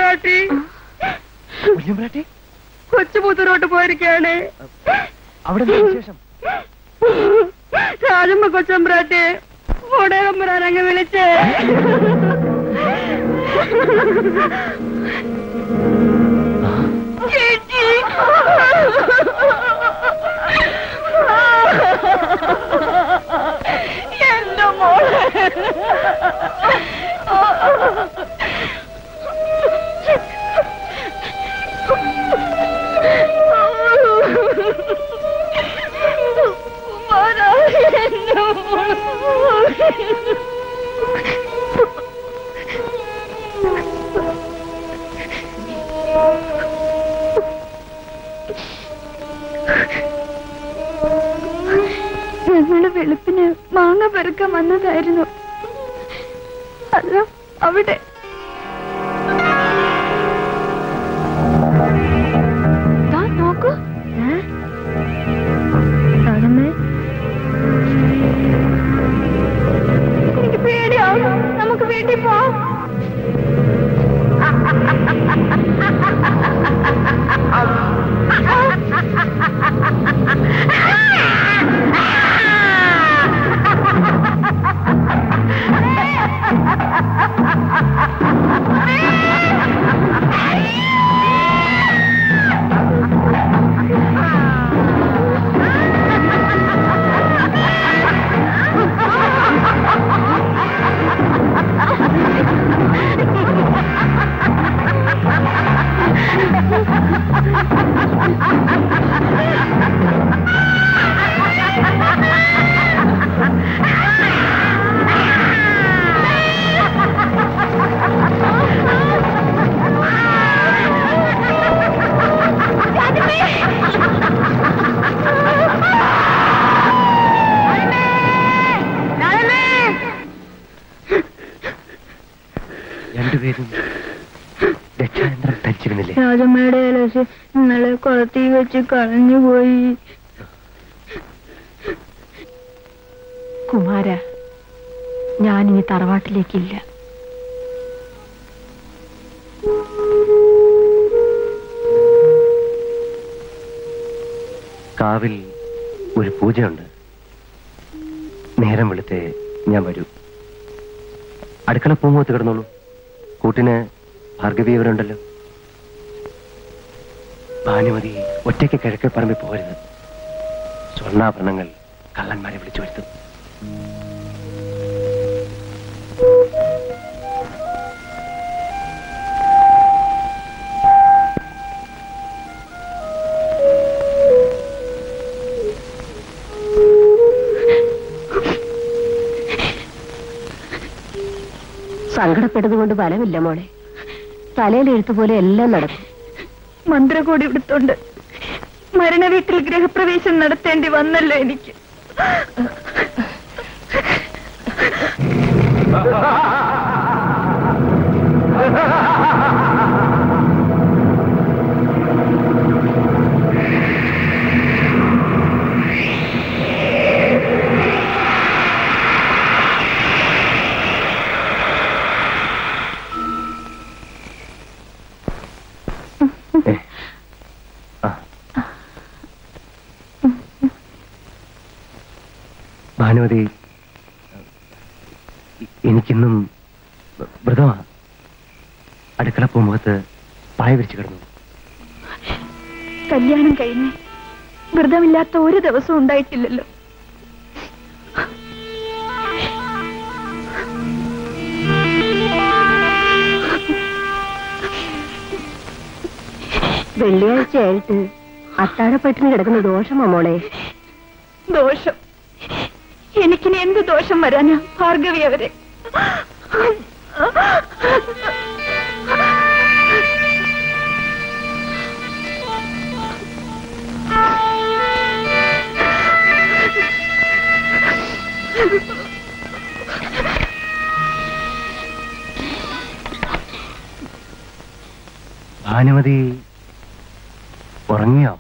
കൊച്ചമ്പ്രാട്ടി കുഞ്ഞമ്പ്രാട്ടി കൊച്ചുപുത്തൂരോട്ട് പോയിരിക്കാണ് അവിടെ എന്താ വിശേഷം രാജമ്മ കൊച്ചമ്പ്രാട്ടി ഉടയമ്പരാൻ അങ്ങ് വിളിച്ചേ ചേച്ചി എന്റെ മോളെ കുമാരാ, എന്റെ മോളെ. ഞങ്ങള് വെളുപ്പിന് മാങ്ങ പെറുക്കാൻ വന്നതായിരുന്നു അത് അവിടെ ദാ നോക്കൂ രാജമ്മേ എനിക്ക് പേടിയാവും നമുക്ക് വീട്ടിൽ പോവാം രണ്ടുപേരും രക്ഷായന്ത്രം ധരിച്ചിരുന്നില്ലേ രാജമ്മയുടെ ഇലസ് ഇന്നലെ കുളത്തി വെച്ച് കളഞ്ഞുപോയി കുമാര ഞാനിനി തറവാട്ടിലേക്കില്ല കാവിൽ ഒരു പൂജയുണ്ട് നേരം വെളുത്തേ ഞാൻ വരൂ അടുക്കള പൂമുഖത്ത് കിടന്നോളൂ കൂട്ടിന് ഭാർഗവി അവരുണ്ടല്ലോ ഭാനുമതി ഒറ്റയ്ക്ക് കിഴക്കേ പറമ്പിൽ പോകരുത് സ്വർണ്ണാഭരണങ്ങൾ കള്ളന്മാരെ വിളിച്ചു വരുത്തും സങ്കടപ്പെട്ടതുകൊണ്ട് ഫലമില്ല മോളെ തലയിൽ എഴുത്ത് പോലെ എല്ലാം നടക്കും മന്ത്രകോടി എടുത്തോണ്ട് മരണ വീട്ടിൽ ഗൃഹപ്രവേശം നടത്തേണ്ടി വന്നല്ലോ എനിക്ക് ഏ. ആ. ഭാനുമതി എ- എനിക്കിന്നും വ്രതമാ അടുക്കള പൂമുഖത്ത് പായ വിരിച്ചു കിടന്നു കല്യാണം കഴിഞ്ഞ് വ്രതമില്ലാത്ത ഒരു ദിവസവും ഉണ്ടായിട്ടില്ലല്ലോ വെള്ളിയാഴ്ച ആയിട്ട് അത്താഴപ്പട്ടിന് കിടക്കുന്ന ദോഷമാ മോളെ ദോഷം എനിക്കിനി എന്ത് ദോഷം വരാനാ ഭാർഗവി അവരെ ഭാനുമതി ഉറങ്ങിയോ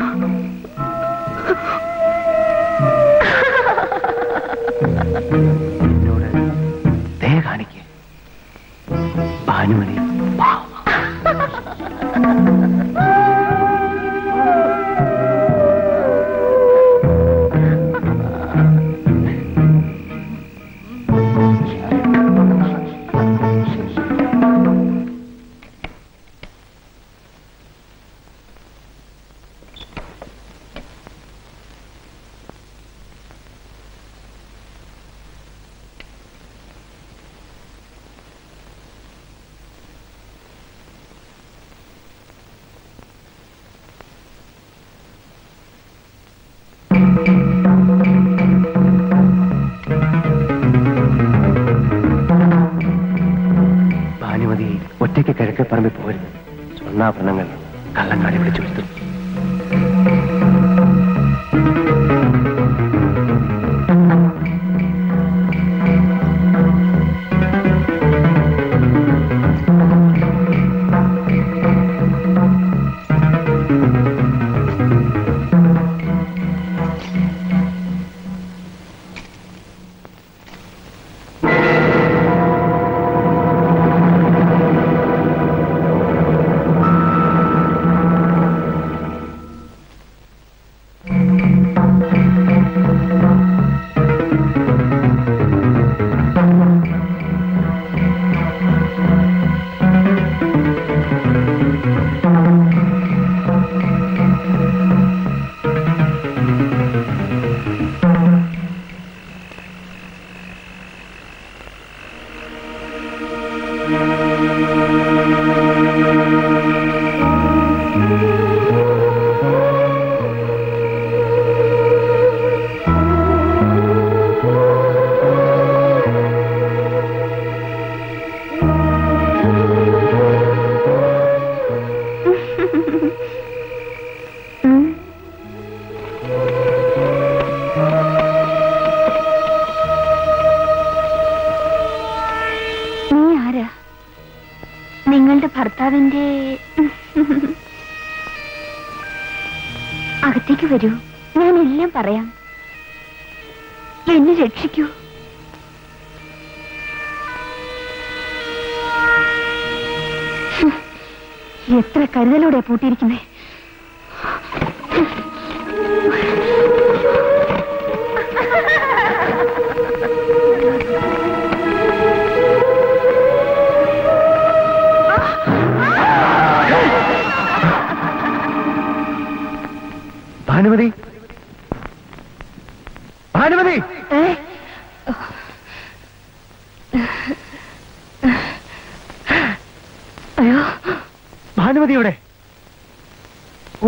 എന്നോട് ദയ കാണിക്കേ ഭാനുമതി പാവം. ഭാനുമതി ഒറ്റയ്ക്ക് കിഴക്കേ പറമ്പിൽ പോരുത് സ്വർണ്ണാഭരണങ്ങൾ കള്ളങ്ങാടി വിളിച്ചു വരുത്തും നീ ആരാ നിങ്ങളുടെ ഭർത്താവിന്റെ അകത്തേക്ക് വരൂ ഞാൻ എല്ലാം പറയാം എന്നെ രക്ഷിക്കൂ എത്ര കരുതലോടെ പൂട്ടിയിരിക്കുന്നേ ഭാനുമതി ഭാനുമതി ഏ? അയ്യോ ഭാനുമതി ഇവിടെ ഓ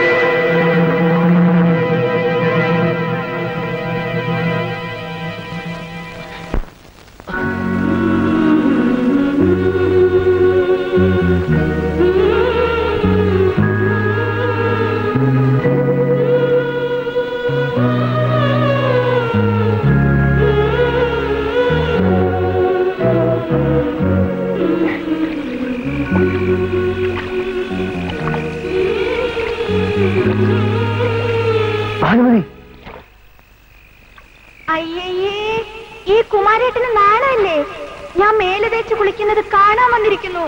ഭാനുമതി അയ്യയ്യേ ഈ കുമാരേട്ടന് നാണല്ലേ ഞാൻ മേലെ തേച്ച് കുളിക്കുന്നത് കാണാൻ വന്നിരിക്കുന്നു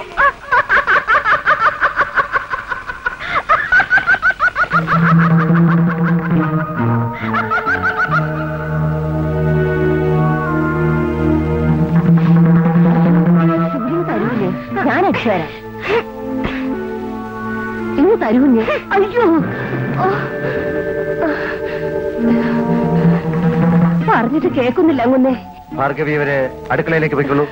ഇന്ന് തരൂല്ലേ ഞാൻ അടിച്ചുതരാം ഇന്ന് തരൂല്ലേ അയ്യോ ഓ. പറഞ്ഞിട്ട് കേൾക്കുന്നില്ല അങ്ങുന്നേ ഭാർഗവി അവരെ അടുക്കളയിലേക്ക് പോയിക്കൊള്ളൂ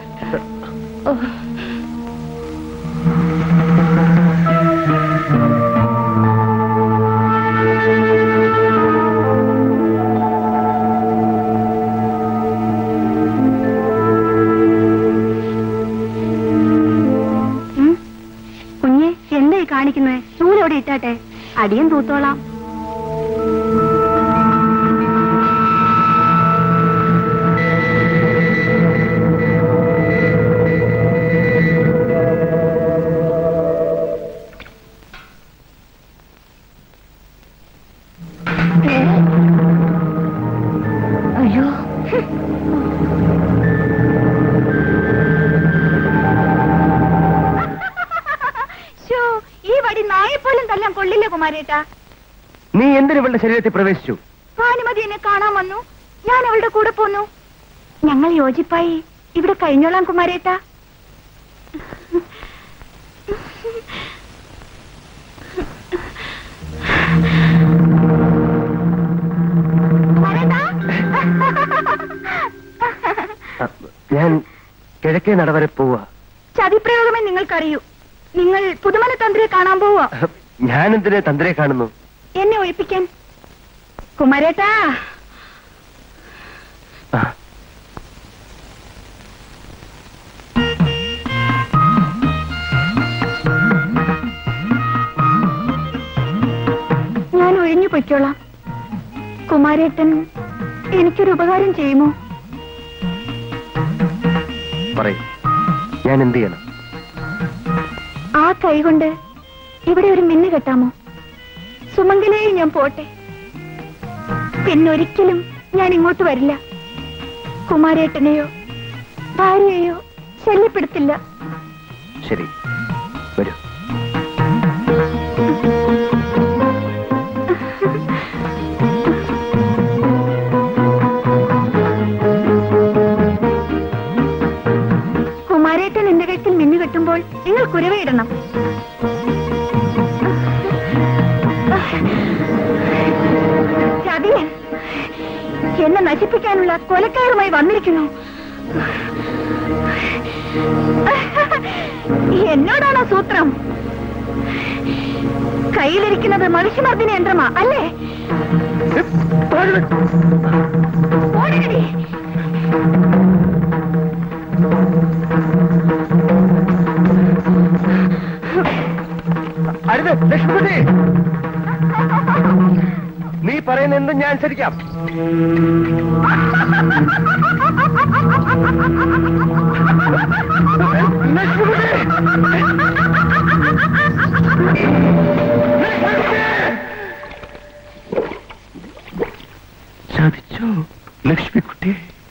കുഞ്ഞെ എന്തായി കാണിക്കുന്നത് ചൂലോടെ ഇട്ടാട്ടെ അടിയും തൂത്തോളാം അയ്യോ ശോ, ഈ വടി നായെപ്പോലും തല്ലാൻ കൊള്ളില്ല കുമാരേട്ടാ നീ എന്തിനു ഇവളുടെ ശരീരത്തിൽ പ്രവേശിച്ചു ഭാനുമതി എന്നെ കാണാൻ വന്നു ഞാൻ അവളുടെ കൂടെ പോന്നു ഞങ്ങൾ യോജിപ്പായി ഇവിടെ കഴിഞ്ഞോളാം കുമാരേട്ടാ കുമാരേട്ടാ? അ, ഞാൻ കിഴക്കേ നടവരെ പോവാ ചതിപ്രയോഗമേ നിങ്ങൾക്കറിയൂ നിങ്ങൾ പുതുമന തന്ത്രിയെ കാണാൻ പോവാ ഞാൻ എന്തിനെ തന്ത്രിയെ കാണുന്നു എന്നെ ഒഴിപ്പിക്കാൻ കുമാരേട്ടാ ആ, ഞാൻ ഒഴിഞ്ഞു പൊയ്ക്കോളാം കുമാരേട്ടൻ എനിക്കൊരു ഉപകാരം ചെയ്യുമോ പറയൂ ഞാൻ എന്ത് ചെയ്യണം ആ കൈ കൊണ്ട് ഇവിടെ ഒരു മിന്നു കെട്ടാമോ സുമംഗലയിൽ ഞാൻ പോട്ടെ പിന്നൊരിക്കലും ഞാൻ ഇങ്ങോട്ട് വരില്ല കുമാരേട്ടനെയോ ഭാര്യയെയോ ശല്യപ്പെടുത്തില്ല ശരി വരൂ കുമാരേട്ടൻ എന്റെ കഴുത്തിൽ മിന്നു കെട്ടുമ്പോൾ നിങ്ങൾ കുരവയിടണം ചതിയൻ എന്നെ നശിപ്പിക്കാനുള്ള കൊലക്കാരുമായി വന്നിരിക്കുന്നു എന്നോടാണോ സൂത്രം കയ്യിലിരിക്കുന്നത് മനുഷ്യമർദ്ദിന യന്ത്രമാ അല്ലേ ഓടിക്കടി. അരുത് ലക്ഷ്മി നീ പറയുന്ന എന്തും ഞാൻ അനുസരിക്കാം സാധിച്ചോ ലക്ഷ്മിക്കുട്ടി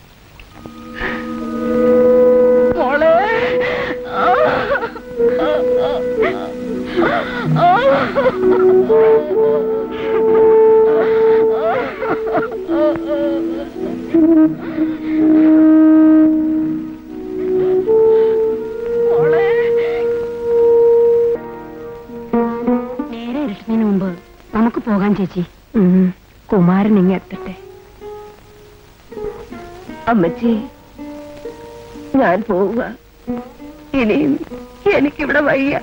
നേരെ ഇരുട്ടുന്നതിന് മുമ്പ് നമുക്ക് പോകാൻ ചേച്ചി കുമാരൻ ഇങ്ങ് എത്തട്ടെ അമ്മച്ചി ഞാൻ പോവുക ഇനിയും എനിക്കിവിടെ വയ്യ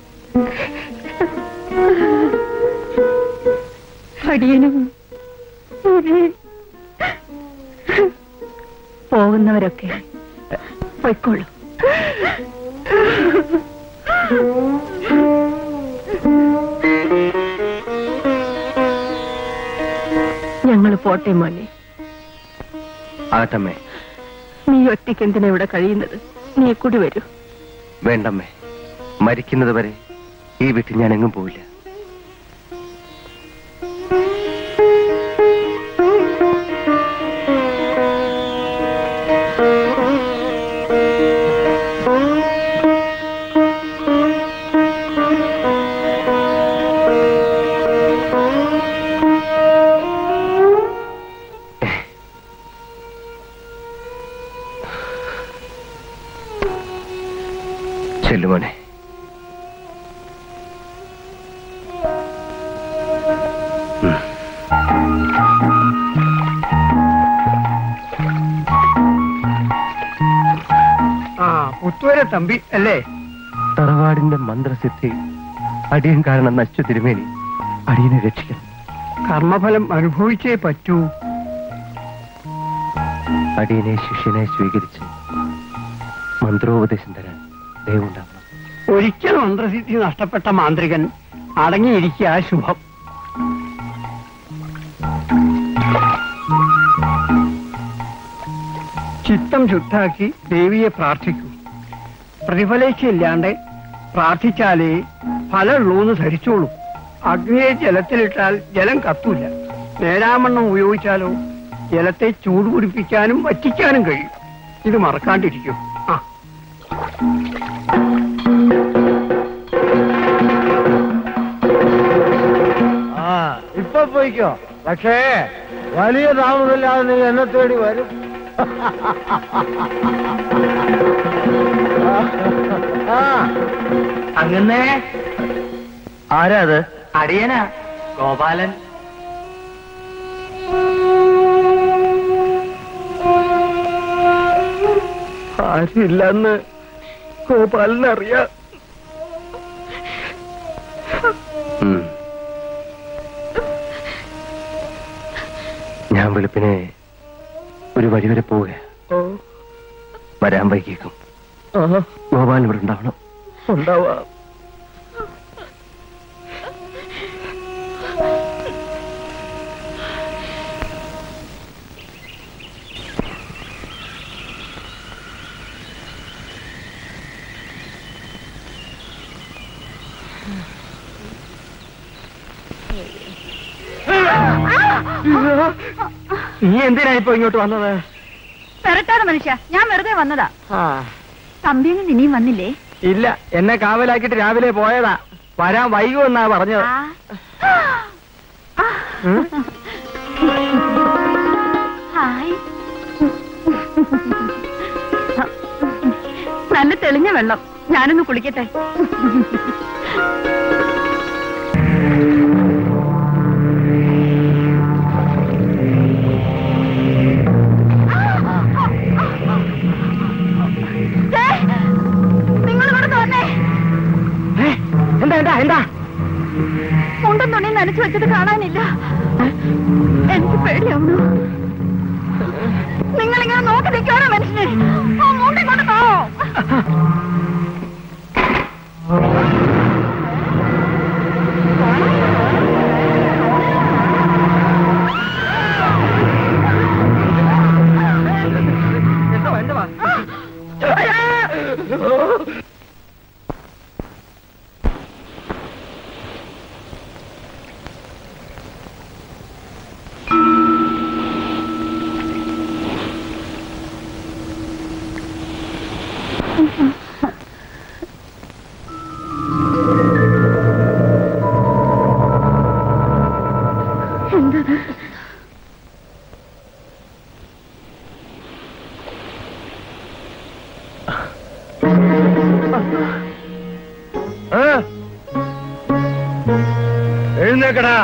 അടിയനും പോകുന്നവരൊക്കെ പൊയ്ക്കോളൂ ഞങ്ങൾ പോട്ടെ മോനെ ആകട്ടമ്മേ നീ ഒറ്റയ്ക്ക് എന്തിനാ ഇവിടെ കഴിയുന്നത് നീ കൂടി വരൂ വേണ്ടമ്മേ മരിക്കുന്നത് വരെ ഈ വീട്ടിൽ ഞാൻ എങ്ങും പോവില്ല ചെല്ലുമോനെ ആ പുത്തൂര തമ്പി അല്ലേ തറവാടിന്റെ മന്ത്രസിദ്ധി അടിയൻ കാരണം നശിച്ചു തിരുമേനി അടിയനെ രക്ഷിക്കണം കർമ്മഫലം അനുഭവിച്ചേ പറ്റൂ അടിയനെ ശിഷ്യനെ സ്വീകരിച്ച് മന്ത്രോപദേശം തരാൻ ദയവുണ്ടാവണം ഒരിക്കൽ മന്ത്രസിദ്ധി നഷ്ടപ്പെട്ട മാന്ത്രികൻ അടങ്ങിയിരിക്കുക ശുഭം ചിത്തം ശുദ്ധാക്കി ദേവിയെ പ്രാർത്ഥിക്കൂ പ്രതിഫലേച്ഛയില്ലാണ്ട് പ്രാർത്ഥിച്ചാലേ ഫലമുള്ളൂന്ന് ധരിച്ചോളൂ അഗ്നിയെ ജലത്തിലിട്ടാൽ ജലം കത്തൂല നേരാമണ്ണം ഉപയോഗിച്ചാലോ ജലത്തെ ചൂട് പിടിപ്പിക്കാനും വറ്റിക്കാനും കഴിയും ഇത് മറക്കാണ്ടിരിക്കും ആ ആ ഇപ്പൊ പോയിക്കോ പക്ഷേ വലിയ താമസമില്ലാതെ നീ എന്നെ തേടി വരും ആ അങ്ങനെ ആരാ അത് അടിയനാ ഗോപാലൻ ആരില്ലെന്ന് ഗോപാലനറിയാം ഉം. ഞാൻ വെളുപ്പിനെ ഒരു വഴി വരെ പോവുക ഓ വരാൻ വൈകിയേക്കും ആ ഗോപാലൻ ഇവിടെ ഉണ്ടാവണം ഉണ്ടാവാം നീ എന്തിനാ ഇപ്പൊ ഇങ്ങോട്ട് വന്നത് പെരട്ടാതെ മനുഷ്യ ഞാൻ വെറുതെ വന്നതാ ആ തമ്പിയൊന്നും ഇനിയും വന്നില്ലേ ഇല്ല എന്നെ കാവലാക്കിട്ട് രാവിലെ പോയതാ വരാൻ വൈകുമെന്നാ പറഞ്ഞത് ആ. ആ. ഉം? ഹായ് നല്ല തെളിഞ്ഞ വെള്ളം ഞാനൊന്ന് കുളിക്കട്ടെ നിങ്ങളിവിടെ തോന്നേ ഏ, എന്താ എന്താ എന്താ മുണ്ടും തുണിയും നനച്ചു വെച്ചത് കാണാനില്ല എനിക്ക് പേടിയാവുന്നു നിങ്ങളിങ്ങനെ നോക്കി നിൽക്കാനോ മനുഷ്യനെ ആ മുണ്ടും കൊണ്ട് പോ എന്താ എന്താ ആ? എഴുന്നേക്കടാ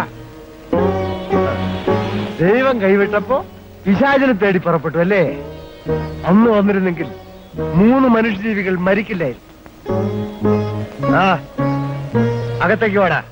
ദൈവം കൈവിട്ടപ്പോ പിശാചിനെ തേടി പുറപ്പെട്ടു അല്ലേ അന്ന് വന്നിരുന്നെങ്കിൽ മൂന്ന് മനുഷ്യജീവികൾ മരിക്കില്ലായിരുന്നു ആ അകത്തേക്ക് വാടാ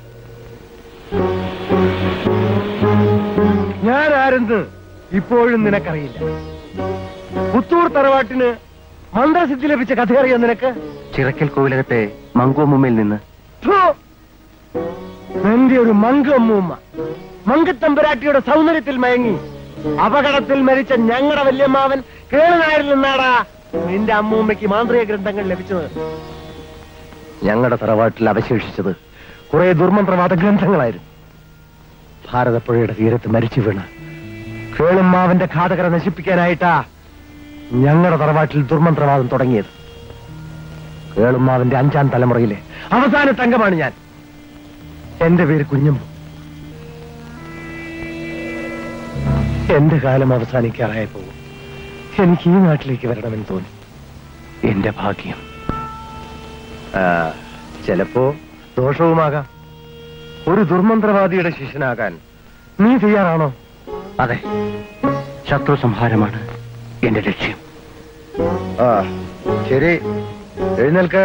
ഞാൻ ആരെന്ന് ഇപ്പോഴും നിനക്കറിയില്ല പുത്തൂർ തറവാട്ടിന് മന്ത്രസിദ്ധി ലഭിച്ച കഥ അറിയാം നിനക്ക് ചിറക്കൽ കോവിലകത്തെ മങ്കുവമ്മയിൽ നിന്ന് ഥു! എന്റെ ഒരു മങ്കമ്മൂമ്മ മങ്കത്തമ്പരാട്ടിയുടെ സൗന്ദര്യത്തിൽ മയങ്ങി അപകടത്തിൽ മരിച്ച ഞങ്ങളുടെ വല്യമ്മാവൻ കേളുനാരിൽ നിന്നാടാ നിന്റെ അമ്മൂമ്മയ്ക്ക് മാന്ത്രിക ഗ്രന്ഥങ്ങൾ ലഭിച്ചത് ഞങ്ങളുടെ തറവാട്ടിൽ അവശേഷിച്ചത് കുറെ ദുർമന്ത്രവാദ ഗ്രന്ഥങ്ങളായിരുന്നു ഭാരതപ്പുഴയുടെ തീരത്ത് മരിച്ചു വീണ് കേളുമ്മാവന്റെ ഘാതകരെ നശിപ്പിക്കാനായിട്ടാ ഞങ്ങളുടെ തറവാട്ടിൽ ദുർമന്ത്രവാദം തുടങ്ങിയത് കേളുമ്മാവിന്റെ അഞ്ചാം തലമുറയിലെ അവസാന തങ്കമാണ് ഞാൻ എന്റെ പേര് കുഞ്ഞമ്മ എന്റെ കാലം അവസാനിക്കാറായപ്പോ എനിക്ക് ഈ നാട്ടിലേക്ക് വരണമെന്ന് തോന്നി എന്റെ ഭാഗ്യം ആ, ചിലപ്പോ ദോഷവുമാകാം ഒരു ദുർമന്ത്രവാദിയുടെ ശിഷ്യനാകാൻ നീ തയ്യാറാണോ അതെ ശത്രു സംഹാരമാണ് എന്റെ ലക്ഷ്യം ആ ശരി എഴുന്നേൽക്ക്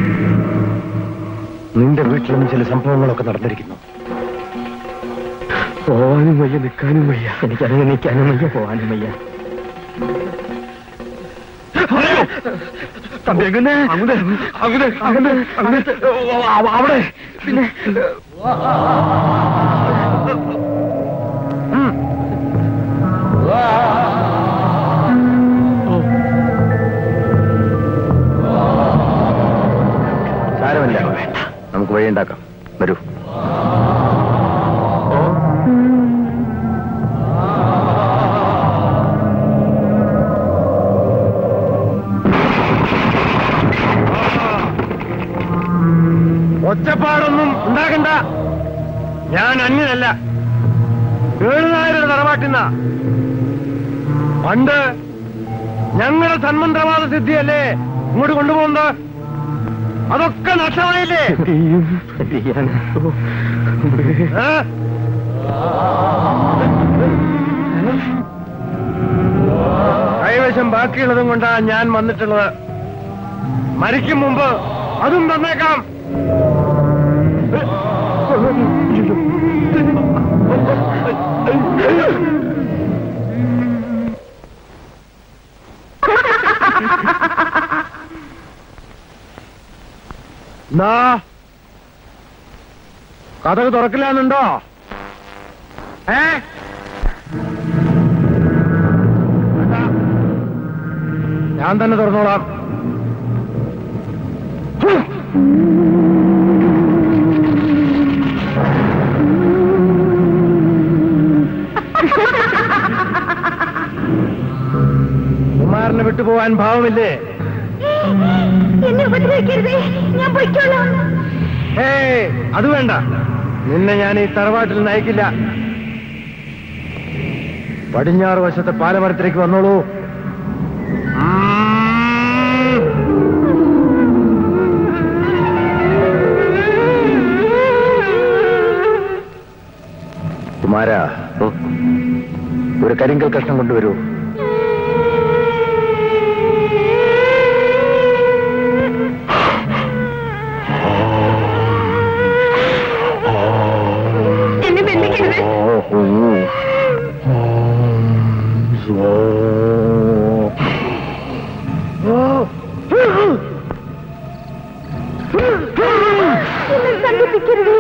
നിന്റെ വീട്ടിലും ചില സംഭവങ്ങളൊക്കെ നടന്നിരിക്കുന്നു പോവാനും വയ്യ നിൽക്കാനും വയ്യ എനിക്കങ്ങനെ നിൽക്കാനും വയ്യ പോവാനും വയ്യ എങ്ങനെ അങ്ങോട്ട് അങ്ങോട്ട് അങ്ങോട്ട് അങ്ങോട്ട് അവിടെ പിന്നെ സാരമില്ല നമുക്ക് വഴിയുണ്ടാക്കാം വരൂ ഒച്ചപ്പാടൊന്നും ഉണ്ടാക്കണ്ട ഞാൻ അന്യനല്ല ഏഴുനായരുടെ തറവാട്ടിന്ന പണ്ട് ഞങ്ങളുടെ സന്മന്ത്രവാദ സിദ്ധിയല്ലേ ഇങ്ങോട്ട് കൊണ്ടുപോകുന്നത് അതൊക്കെ നഷ്ടമായില്ലേ ഏ? കൈവശം ബാക്കിയുള്ളതും കൊണ്ടാ ഞാൻ വന്നിട്ടുള്ളത് മരിക്കും മുമ്പ് അതും തന്നേക്കാം എന്നാ കഥക് തുറക്കില്ലാന്നുണ്ടോ ഏ വേണ്ട. ഞാൻ തന്നെ തുറന്നോളാം കുമാരനെ വിട്ടുപോവാൻ ഭാവമില്ലേ എന്നെ ഉപദ്രവിക്കരുതേ ഞാൻ പൊയ്ക്കോളാം ഏയ് അത് വേണ്ട നിന്നെ ഞാൻ ഈ തറവാട്ടിൽ നയിക്കില്ല പടിഞ്ഞാറ് വശത്തെ പാലമരത്തിലേക്ക് വന്നോളൂ കുമാര ഒരു കരിങ്കൽ കഷ്ണം കൊണ്ടുവരൂ എന്നെ ബന്ധിക്കരുത് എന്നെ ബന്ധിപ്പിക്കരുത്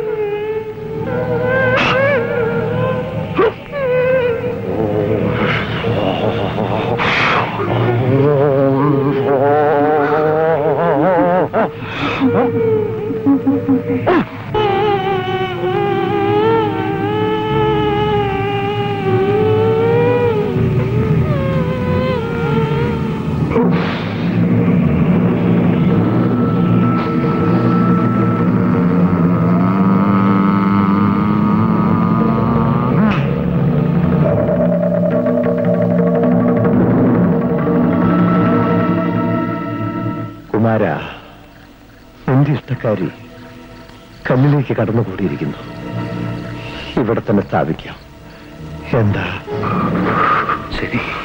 കുമാര എന്റെ ഇഷ്ടക്കാരി കല്ലിലേക്ക് കടന്നുകൂടിയിരിക്കുന്നു ഇവിടെ തന്നെ സ്ഥാപിക്കാം എന്താ ശരി